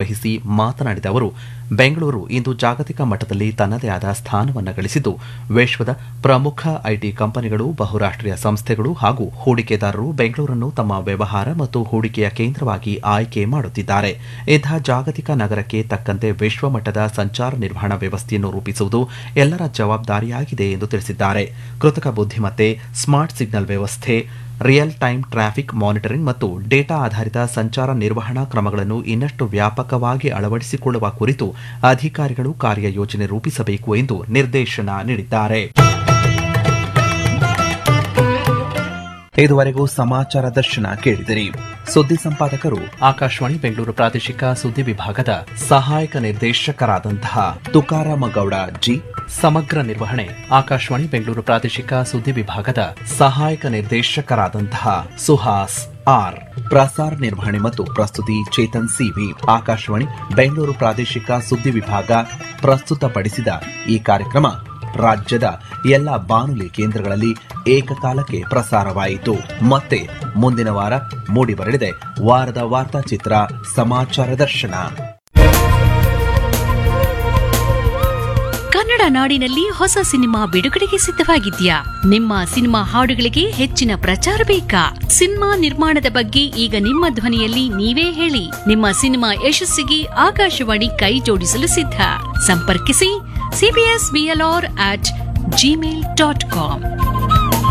ವಹಿಸಿ ಮಾತನಾಡಿದ ಅವರು ಬೆಂಗಳೂರು ಇಂದು ಜಾಗತಿಕ ಮಟ್ಟದಲ್ಲಿ ತನ್ನದೇ ಆದ ಸ್ಥಾನವನ್ನು ಗಳಿಸಿದ್ದು ವಿಶ್ವದ ಪ್ರಮುಖ ಐಟಿ ಕಂಪನಿಗಳು ಬಹುರಾಷ್ಟೀಯ ಸಂಸ್ಥೆಗಳು ಹಾಗೂ ಹೂಡಿಕೆದಾರರು ಬೆಂಗಳೂರನ್ನು ತಮ್ಮ ವ್ಯವಹಾರ ಮತ್ತು ಹೂಡಿಕೆಯ ಕೇಂದ್ರವಾಗಿ ಆಯ್ಕೆ ಮಾಡುತ್ತಿದ್ದಾರೆ ಇಂತಹ ಜಾಗತಿಕ ನಗರಕ್ಕೆ ತಕ್ಕಂತೆ ವಿಶ್ವಮಟ್ಟದ ಸಂಚಾರ ನಿರ್ವಹಣಾ ವ್ಯವಸ್ಥೆಯನ್ನು ರೂಪಿಸುವುದು ಎಲ್ಲರ ಜವಾಬ್ದಾರಿಯಾಗಿದೆ ಎಂದು ತಿಳಿಸಿದ್ದಾರೆ ಕೃತಕ ಬುದ್ಧಿಮತ್ತೆ ಸ್ಮಾರ್ಟ್ ಸಿಗ್ನಲ್ ವ್ಯವಸ್ಥೆ ರಿಯಲ್ ಟೈಮ್ ಟ್ರಾಫಿಕ್ ಮಾನಿಟರಿಂಗ್ ಮತ್ತು ಡೇಟಾ ಆಧಾರಿತ ಸಂಚಾರ ನಿರ್ವಹಣಾ ಕ್ರಮಗಳನ್ನು ಇನ್ನಷ್ಟು ವ್ಯಾಪಕವಾಗಿ ಅಳವಡಿಸಿಕೊಳ್ಳುವ ಕುರಿತು ಅಧಿಕಾರಿಗಳು ಕಾರ್ಯಯೋಜನೆ ರೂಪಿಸಬೇಕು ಎಂದು ನಿರ್ದೇಶನ ನೀಡಿದ್ದಾರೆ ಇದುವರೆಗೂ ಸಮಾಚಾರ ದರ್ಶನ ಕೇಳಿದಿರಿ ಸುದ್ದಿ ಸಂಪಾದಕರು ಆಕಾಶವಾಣಿ ಬೆಂಗಳೂರು ಪ್ರಾದೇಶಿಕ ಸುದ್ದಿ ವಿಭಾಗದ ಸಹಾಯಕ ನಿರ್ದೇಶಕರಾದಂತಹ ತುಕಾರಾಮ ಗೌಡ ಜಿ ಸಮಗ್ರ ನಿರ್ವಹಣೆ ಆಕಾಶವಾಣಿ ಬೆಂಗಳೂರು ಪ್ರಾದೇಶಿಕ ಸುದ್ದಿ ವಿಭಾಗದ ಸಹಾಯಕ ನಿರ್ದೇಶಕರಾದಂತಹ ಸುಹಾಸ್ ಆರ್ ಪ್ರಸಾರ ನಿರ್ವಹಣೆ ಮತ್ತು ಪ್ರಸ್ತುತಿ ಚೇತನ್ ಸಿವಿ ಆಕಾಶವಾಣಿ ಬೆಂಗಳೂರು ಪ್ರಾದೇಶಿಕ ಸುದ್ದಿ ವಿಭಾಗ ಪ್ರಸ್ತುತಪಡಿಸಿದ ಈ ಕಾರ್ಯಕ್ರಮ ರಾಜ್ಯದ ಎಲ್ಲ ಬಾನುಲಿ ಕೇಂದ್ರಗಳಲ್ಲಿ ಏಕಕಾಲಕ್ಕೆ ಪ್ರಸಾರವಾಯಿತು ಮತ್ತೆ ಮುಂದಿನ ವಾರ ಮೂಡಿಬರಲಿದೆ ವಾರದ ವಾರ್ತಾಚಿತ್ರ ಸಮಾಚಾರ ದರ್ಶನ ಕನ್ನಡ ನಾಡಿನಲ್ಲಿ ಹೊಸ ಸಿನಿಮಾ ಬಿಡುಗಡೆಗೆ ಸಿದ್ಧವಾಗಿದ್ಯಾ ನಿಮ್ಮ ಸಿನಿಮಾ ಹಾಡುಗಳಿಗೆ ಹೆಚ್ಚಿನ ಪ್ರಚಾರ ಬೇಕಾ ಸಿನಿಮಾ ನಿರ್ಮಾಣದ ಬಗ್ಗೆ ಈಗ ನಿಮ್ಮ ಧ್ವನಿಯಲ್ಲಿ ನೀವೇ ಹೇಳಿ ನಿಮ್ಮ ಸಿನಿಮಾ ಯಶಸ್ಸಿಗೆ ಆಕಾಶವಾಣಿ ಕೈ ಜೋಡಿಸಲು ಸಿದ್ಧ ಸಂಪರ್ಕಿಸಿ CBS BLR at Gmail dot com